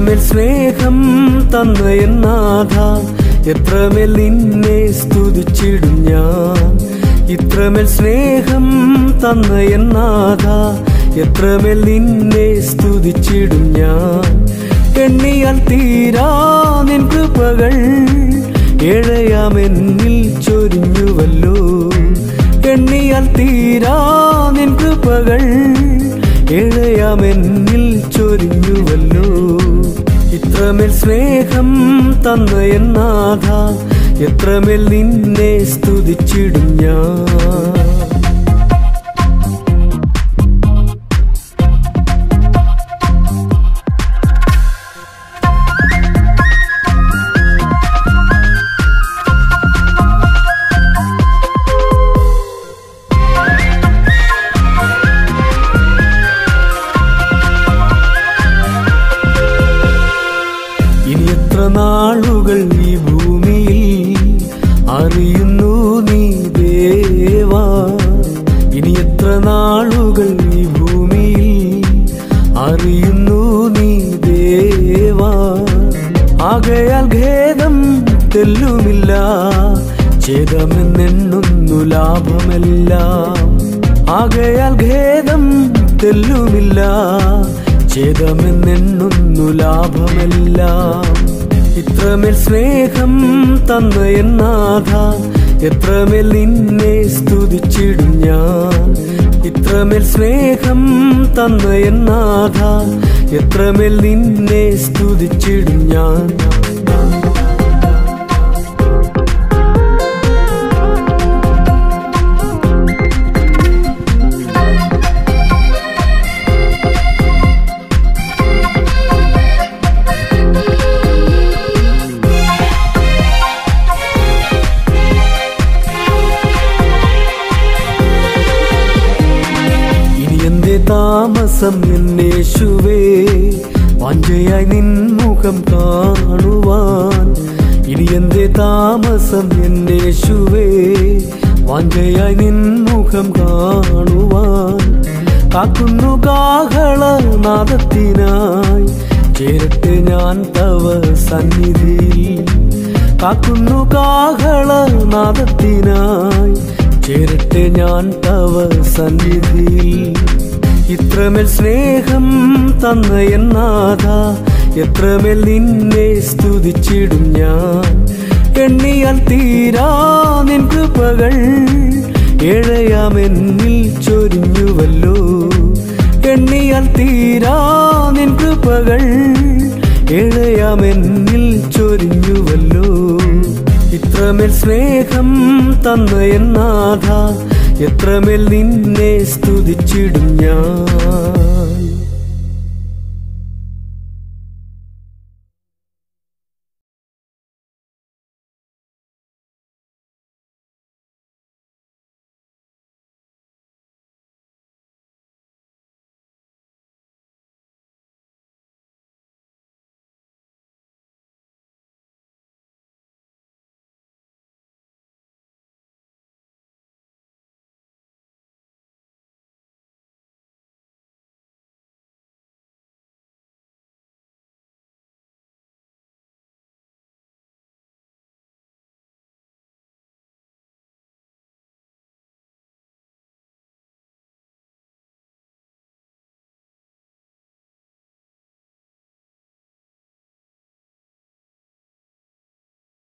ഇത്രമേൽ സ്നേഹം തന്ന എന്നാഥ എത്രമേൽ നിന്നെ സ്തുതിച്ചിടും ഞാൻ ഇത്രമേൽ സ്നേഹം തന്ന എന്നാഥ എത്രമേൽ നിന്നെ സ്തുതിച്ചിടും ഞാൻ എണ്ണിയാൽ തീരാ നിൻ കൃപകൾ ഏഴയാമെന്നിൽ ചൊരിഞ്ഞുവല്ലോ എണ്ണിയാൽ തീരാ നിൻ കൃപകൾ ഏഴയാമെന്നിൽ ചൊരിഞ്ഞുവല്ലോ ഇത്രമേൽ സ്നേഹം തന്ന എന്നാഥ എത്രമേൽ നിന്നെ സ്തുതിച്ചിടും ഞാൻ ഇനി എത്ര നാളുകൾ ഈ ഭൂമിയിൽ അറിയുന്നു നീ ദേവാ ഇനി എത്ര നാളുകൾ ഈ ഭൂമിയിൽ അറിയുന്നു നീ ദേവാ ആകയാൽ ഖേദം തെല്ലുമില്ല ഛേദമെന്നെണ്ണുന്നു ലാഭമെല്ലാം ആകയാൽ ഖേദം തെല്ലുമില്ല ഛേദമെന്നെണ്ണുന്നു ലാഭമെല്ലാം ഇത്രമേൽ സ്നേഹം തന്ന എന്നാഥ എത്രമേൽ നിന്നെ സ്തുതിച്ചിടും ഞാൻ ഇത്രമേൽ സ്നേഹം തന്ന എന്നാഥ എത്രമേൽ നിന്നെ സ്തുതിച്ചിടും ഞാൻ ഇനി എന്റെ താമസം എന്നേശുവേ വാഞ്ചയായി നിൻ മുഖം കാണുവാൻ ഇനി എന്റെ താമസം എന്നേശുവേ വാഞ്ചയായി നിൻ മുഖം കാണുവാൻ കാക്കുന്നു കാഹള നാദത്തിനായി ചേരട്ടെ ഞാൻ തവ സന്നിധിയിൽ കാക്കുന്നു കാഹള നാദത്തിനായി ചേരട്ടെ ഞാൻ തവ സന്നിധിയിൽ ഇത്രമേൽ സ്നേഹം തന്ന എന്നാഥ എത്രമേൽ നിന്നെ സ്തുതിച്ചിടും ഞാൻ എണ്ണിയാൽ തീരാ നിൻ കൃപകൾ ഏഴയാമെന്നിൽ ചൊരിഞ്ഞുവല്ലോ എണ്ണിയാൽ തീരാ നിൻ കൃപകൾ ഏഴയാമെന്നിൽ ചൊരിഞ്ഞുവല്ലോ ഇത്രമേൽ സ്നേഹം തന്ന എന്നാഥ എത്രമേൽ നിന്നെ സ്തുതിച്ചിടും ഞാൻ